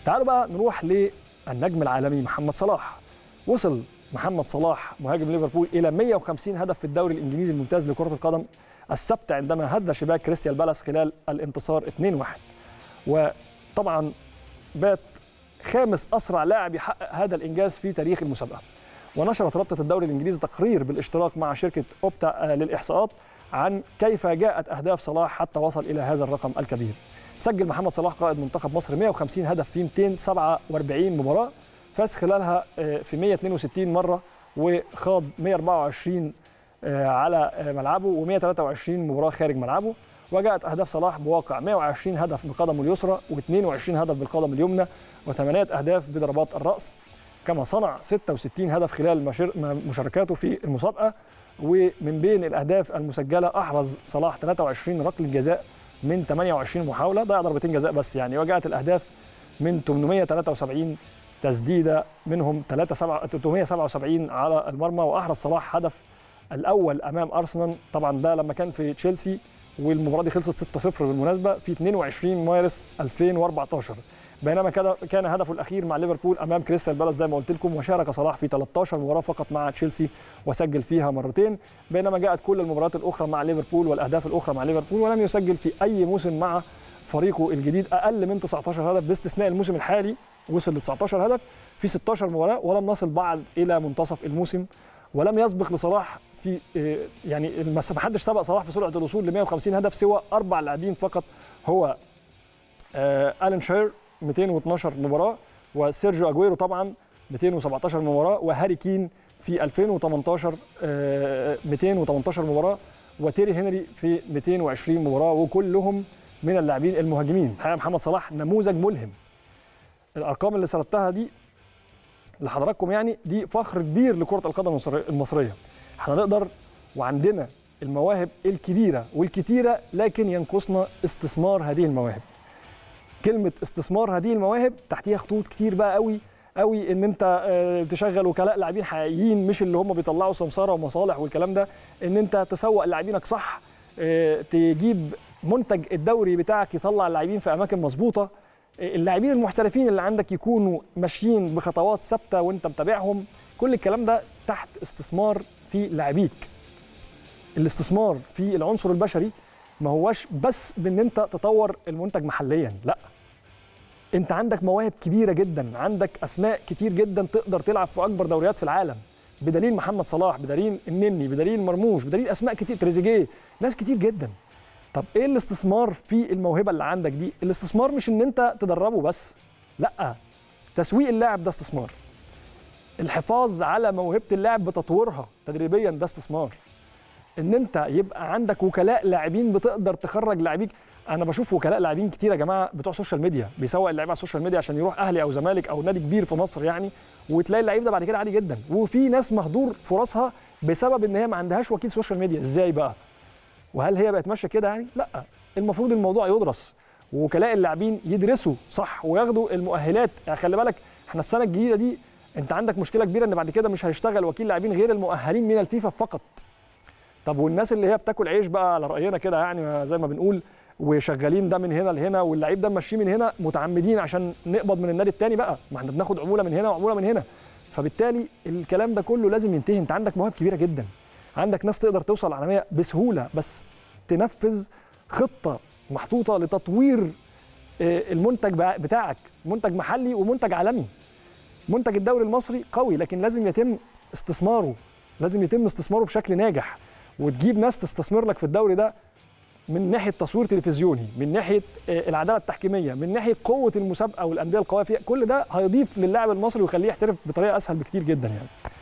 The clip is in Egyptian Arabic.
تعالوا بقى نروح للنجم العالمي محمد صلاح وصل محمد صلاح مهاجم ليفربول الى 150 هدف في الدوري الانجليزي الممتاز لكره القدم السبت عندما هد شباك كريستيان بالاس خلال الانتصار 2-1 وطبعا بات خامس اسرع لاعب يحقق هذا الانجاز في تاريخ المسابقه ونشرت رابطه الدوري الانجليزي تقرير بالاشتراك مع شركه اوبتا للاحصاءات عن كيف جاءت اهداف صلاح حتى وصل الى هذا الرقم الكبير سجل محمد صلاح قائد منتخب مصر 150 هدف في 247 مباراه فاز خلالها في 162 مره وخاض 124 على ملعبه و123 مباراه خارج ملعبه وجاءت اهداف صلاح بواقع 120 هدف بقدمه اليسرى و22 هدف بالقدم اليمنى وثمانيه اهداف بضربات الراس كما صنع 66 هدف خلال مشاركاته في المسابقه ومن بين الاهداف المسجله احرز صلاح 23 ركله جزاء من 28 محاوله ضيع ضربتين جزاء بس يعني وجاءت الاهداف من 873 تسديده منهم 377 على المرمى واحرز صلاح هدف الاول امام ارسنال طبعا ده لما كان في تشيلسي والمباراه دي خلصت 6-0 بالمناسبه في 22 مارس 2014 بينما كان هدفه الاخير مع ليفربول امام كريستال بالاس زي ما قلت لكم وشارك صلاح في 13 مباراه فقط مع تشيلسي وسجل فيها مرتين بينما جاءت كل المباريات الاخرى مع ليفربول والاهداف الاخرى مع ليفربول ولم يسجل في اي موسم مع فريقه الجديد اقل من 19 هدف باستثناء الموسم الحالي وصل ل 19 هدف في 16 مباراه ولم نصل بعد الى منتصف الموسم ولم يسبق لصلاح في يعني ما حدش سبق صلاح في سرعه الوصول ل 150 هدف سوى اربع لاعبين فقط هو الين شير 212 مباراه وسيرجيو اجويرو طبعا 217 مباراه وهاري كين في 2018 218 مباراه وتيري هنري في 220 مباراه وكلهم من اللاعبين المهاجمين الحقيقه محمد صلاح نموذج ملهم الارقام اللي سردتها دي لحضراتكم يعني دي فخر كبير لكره القدم المصريه احنا نقدر وعندنا المواهب الكبيره والكتيره لكن ينقصنا استثمار هذه المواهب كلمه استثمار هذه المواهب تحتيها خطوط كتير بقى قوي قوي ان انت تشغل وكلاء لاعبين حقيقيين مش اللي هم بيطلعوا سمساره ومصالح والكلام ده ان انت تسوق لاعبينك صح تجيب منتج الدوري بتاعك يطلع اللاعبين في اماكن مظبوطه اللاعبين المحترفين اللي عندك يكونوا ماشيين بخطوات ثابته وانت متابعهم كل الكلام ده تحت استثمار في لاعبيك الاستثمار في العنصر البشري ما هواش بس بان انت تطور المنتج محليا لا انت عندك مواهب كبيره جدا عندك اسماء كتير جدا تقدر تلعب في اكبر دوريات في العالم بدليل محمد صلاح بدليل النني بدليل مرموش بدليل اسماء كتير تريزيجيه ناس كتير جدا طب ايه الاستثمار في الموهبه اللي عندك دي الاستثمار مش ان انت تدربه بس لا تسويق اللاعب ده استثمار الحفاظ على موهبه اللاعب بتطويرها تدريبيا ده استثمار ان انت يبقى عندك وكلاء لاعبين بتقدر تخرج لاعبيك انا بشوف وكلاء لاعبين كتير يا جماعه بتوع سوشيال ميديا بيسوق اللعيبه على السوشيال ميديا عشان يروح اهلي او زمالك او نادي كبير في مصر يعني وتلاقي اللعيب ده بعد كده عادي جدا وفي ناس مهدور فرصها بسبب ان هي ما عندهاش وكيل سوشيال ميديا ازاي بقى وهل هي بقت ماشيه كده يعني لا المفروض الموضوع يدرس وكلاء اللاعبين يدرسوا صح وياخدوا المؤهلات يعني خلي بالك احنا السنه الجديده دي انت عندك مشكله كبيره ان بعد كده مش هيشتغل وكيل لاعبين غير المؤهلين من الفيفا فقط طب والناس اللي هي بتاكل عيش بقى على راينا كده يعني زي ما بنقول وشغالين ده من هنا لهنا واللعيب ده ماشيه من هنا متعمدين عشان نقبض من النادي الثاني بقى ما احنا بناخد عموله من هنا وعموله من هنا فبالتالي الكلام ده كله لازم ينتهي انت عندك مواهب كبيره جدا عندك ناس تقدر توصل العالميه بسهوله بس تنفذ خطه محطوطه لتطوير المنتج بتاعك منتج محلي ومنتج عالمي منتج الدوري المصري قوي لكن لازم يتم استثماره لازم يتم استثماره بشكل ناجح وتجيب ناس تستثمر لك في الدوري ده من ناحيه تصوير تلفزيوني من ناحيه العداله التحكيميه من ناحيه قوه المسابقه والانديه القويه فيها كل ده هيضيف للاعب المصري ويخليه يحترف بطريقه اسهل بكتير جدا يعني